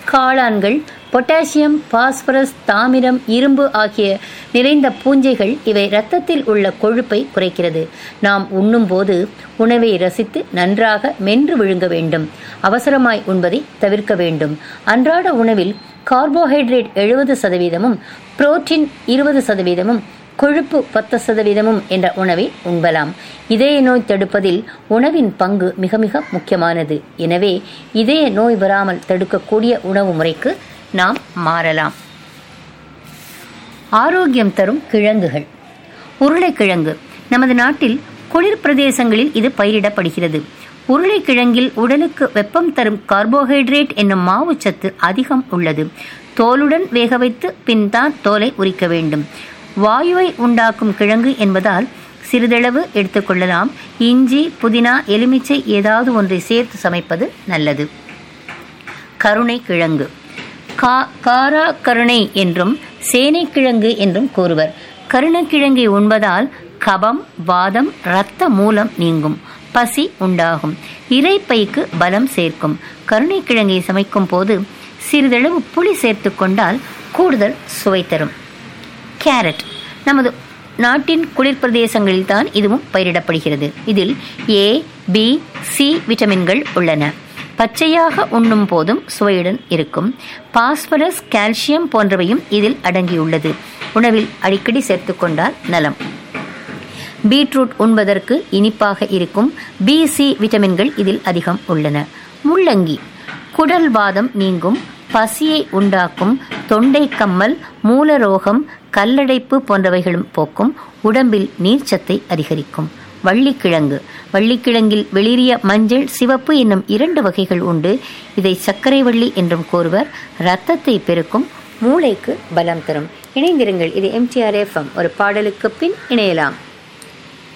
காளான்கள் potassium phosphorus தாமிரம் இரும்பு ஆகிய நிறைந்த பூஞ்சைகள் இவை இரத்தத்தில் உள்ள கொழுப்பை குறைக்கிறது நாம் உண்ணும்போது உணவை ரசித்து நன்றாக மென்று விழுங்க வேண்டும் அவசரமாய் உண்பதை தவிர்க்க வேண்டும் அன்றாட உணவில் கார்போஹைட்ரேட் எழுபது சதவீதமும் புரோட்டீன் இருபது சதவீதமும் கொழுப்பு பத்து சதவீதமும் என்ற உணவை உண்பலாம் இதய நோய் தடுப்பதில் உணவின் பங்கு மிக மிக முக்கியமானது எனவே இதய நோய் வராமல் தடுக்கக்கூடிய உணவு முறைக்கு நாம் மாறலாம் ஆரோக்கியம் தரும் கிழங்குகள் உருளைக்கிழங்கு நமது நாட்டில் குளிர் பிரதேசங்களில் இது பயிரிடப்படுகிறது உருளைக்கிழங்கில் உடலுக்கு வெப்பம் தரும் கார்போஹைட்ரேட் என்னும் மாவுச்சத்து அதிகம் உள்ளது தோலுடன் வேக வைத்து பின் தான் தோலை உரிக்க வேண்டும் வாயுவை உண்டாக்கும் கிழங்கு என்பதால் சிறிதளவு எடுத்துக்கொள்ளலாம் இஞ்சி புதினா எலுமிச்சை ஏதாவது ஒன்றை சேர்த்து சமைப்பது நல்லது கருணை கிழங்கு கா காரா கருணை என்றும் சேனைக்கிழங்கு என்றும் கூறுவர் கருணைக்கிழங்கை உண்பதால் கபம் வாதம் இரத்த மூலம் நீங்கும் பசி உண்டாகும் இறைப்பைக்கு பலம் சேர்க்கும் கருணைக்கிழங்கை சமைக்கும் போது சிறிதளவு புளி சேர்த்து கொண்டால் கூடுதல் சுவை தரும் கேரட் நமது நாட்டின் குளிர் பிரதேசங்களில் தான் இதுவும் பயிரிடப்படுகிறது இதில் ஏ பி சி விட்டமின்கள் உள்ளன பச்சையாக உண்ணும் போதும் சுவையுடன் இருக்கும் பாஸ்பரஸ் கால்சியம் போன்றவையும் இதில் அடங்கியுள்ளது உணவில் அடிக்கடி சேர்த்துக்கொண்டால் நலம் பீட்ரூட் உண்பதற்கு இனிப்பாக இருக்கும் பி சி விட்டமின்கள் இதில் அதிகம் உள்ளன முள்ளங்கி குடல் வாதம் நீங்கும் பசியை உண்டாக்கும் தொண்டை கம்மல் மூலரோகம் கல்லடைப்பு போன்றவைகளும் போக்கும் உடம்பில் நீர்ச்சத்தை அதிகரிக்கும் வள்ளிக்கிழங்கு வள்ளிக்கிழங்கில் வெளிரிய மஞ்சள் சிவப்பு என்னும் இரண்டு வகைகள் உண்டு இதை சர்க்கரை வள்ளி என்றும் கூறுவர் இரத்தத்தை பெருக்கும் மூளைக்கு பலம் தரும் இணைந்திருங்கள் இது எம்டிஆர் எஃப்எம் ஒரு பாடலுக்கு பின் இணையலாம்